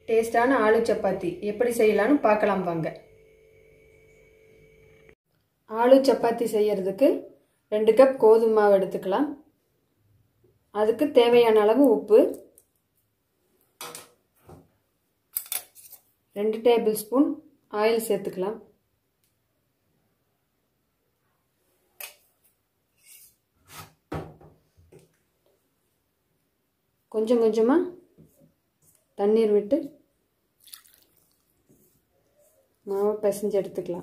டேஸ்டான ஆலு சப்பாத்தி எப்படி செய்யலான்னு பார்க்கலாம் வாங்க ஆலு சப்பாத்தி செய்யறதுக்கு ரெண்டு கப் கோதுமை மாவு எடுத்துக்கலாம் அதுக்கு தேவையான அளவு உப்பு ரெண்டு டேபிள் ஸ்பூன் ஆயில் சேர்த்துக்கலாம் கொஞ்சம் கொஞ்சமாக தண்ணீர் விட்டு மாவை பிசைஞ்சு எடுத்துக்கலாம்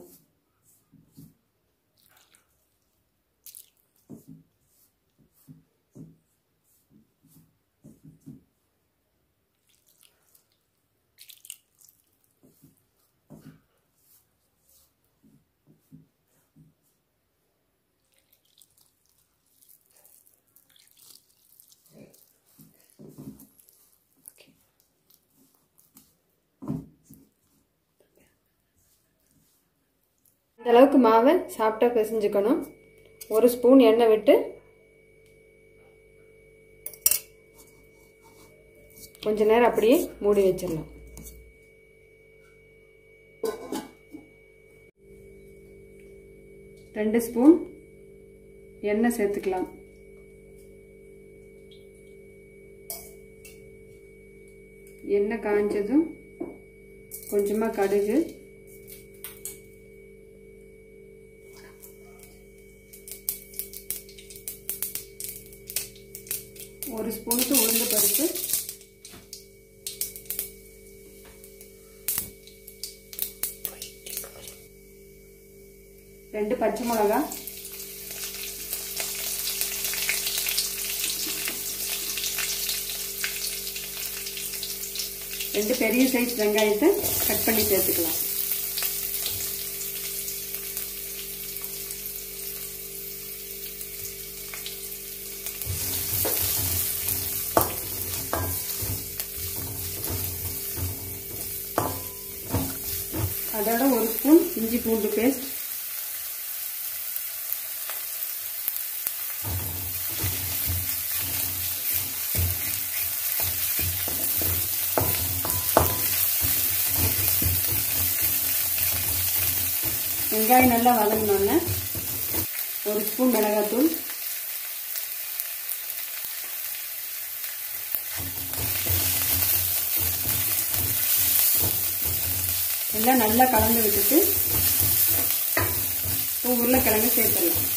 இந்த அளவுக்கு மாவை சாப்பிட்டா பிசைஞ்சுக்கணும் ஒரு ஸ்பூன் எண்ணெய் விட்டு கொஞ்ச நேரம் அப்படியே மூடி வச்சிடலாம் ரெண்டு ஸ்பூன் எண்ணெய் சேர்த்துக்கலாம் எண்ணெய் காஞ்சதும் கொஞ்சமாக கடுகு ஒரு ஸ்பூனுக்கு உளுந்து பருப்பு ரெண்டு பச்சை மிளகா ரெண்டு பெரிய சைஸ் வெங்காயத்தை கட் பண்ணி சேர்த்துக்கலாம் அதோட ஒரு ஸ்பூன் இஞ்சி பூண்டு பேஸ்ட் வெங்காயம் நல்லா வதங்கினோன்னே ஒரு ஸ்பூன் மிளகாத்தூள் எல்லாம் நல்லா கலந்து விட்டுட்டு இப்போ உருளைக்கிழங்கு சேர்த்துடலாம்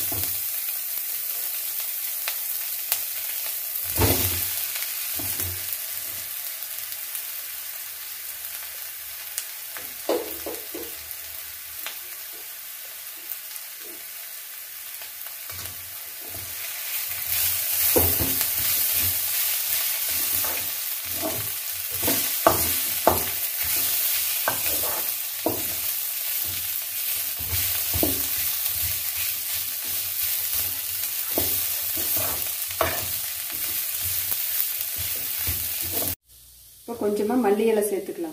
இப்போ கொஞ்சமாக மல்லி இலை சேர்த்துக்கலாம்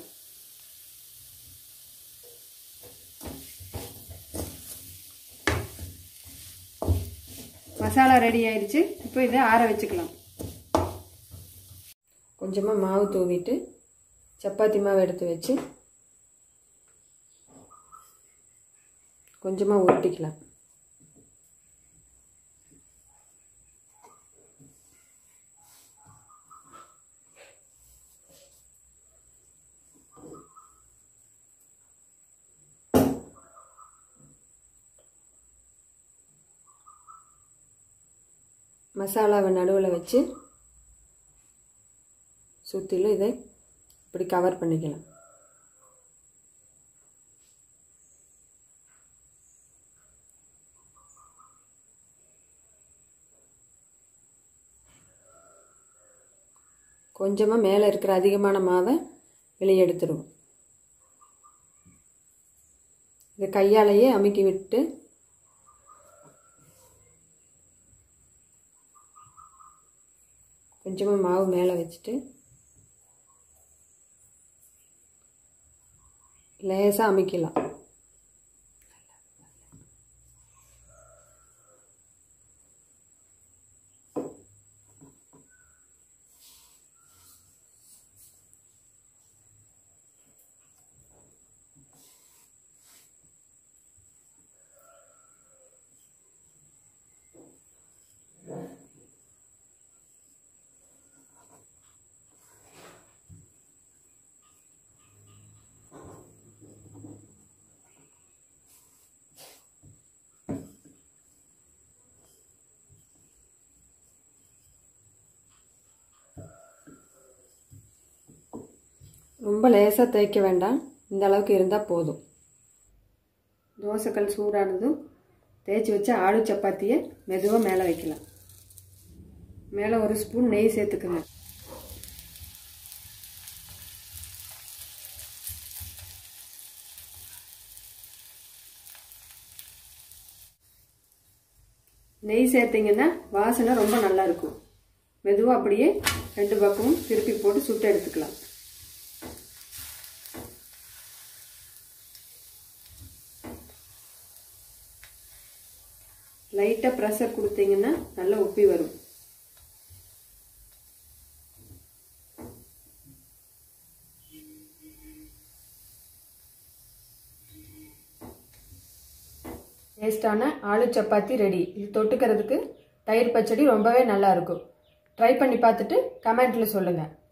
மசாலா ரெடி ஆயிடுச்சு இப்போ இதை ஆற வச்சுக்கலாம் கொஞ்சமாக மாவு தூவிட்டு சப்பாத்தி மாவு எடுத்து வச்சு கொஞ்சமாக உருட்டிக்கலாம் மசாலாவை நடுவில் வச்சு சுற்றிலும் இதை இப்படி கவர் பண்ணிக்கலாம் கொஞ்சமாக மேலே இருக்கிற அதிகமான மாவை வெளியே எடுத்துருவோம் இதை கையாலேயே அமுக்கி விட்டு கொஞ்சமாக மாவு மேலே வச்சுட்டு லேசாக அமைக்கலாம் ரொம்ப லேசாக தேய்க்க வேண்டாம் இந்த அளவுக்கு இருந்தால் போதும் தோசைக்கல் சூடானதும் தேய்ச்சி வச்ச ஆளு சப்பாத்தியை மெதுவாக மேலே வைக்கலாம் மேலே ஒரு ஸ்பூன் நெய் சேர்த்துக்குங்க நெய் சேர்த்திங்கன்னா வாசனை ரொம்ப நல்லா இருக்கும் மெதுவாக அப்படியே ரெண்டு பக்கமும் திருப்பி போட்டு சுட்டு எடுத்துக்கலாம் லைட்டாக ப்ரெஷர் கொடுத்தீங்கன்னா நல்லா உப்பி வரும் டேஸ்டான ஆலு சப்பாத்தி ரெடி இது தொட்டுக்கிறதுக்கு தயிர் பச்சடி ரொம்பவே நல்லா இருக்கும் ட்ரை பண்ணி பார்த்துட்டு கமெண்ட்டில் சொல்லுங்கள்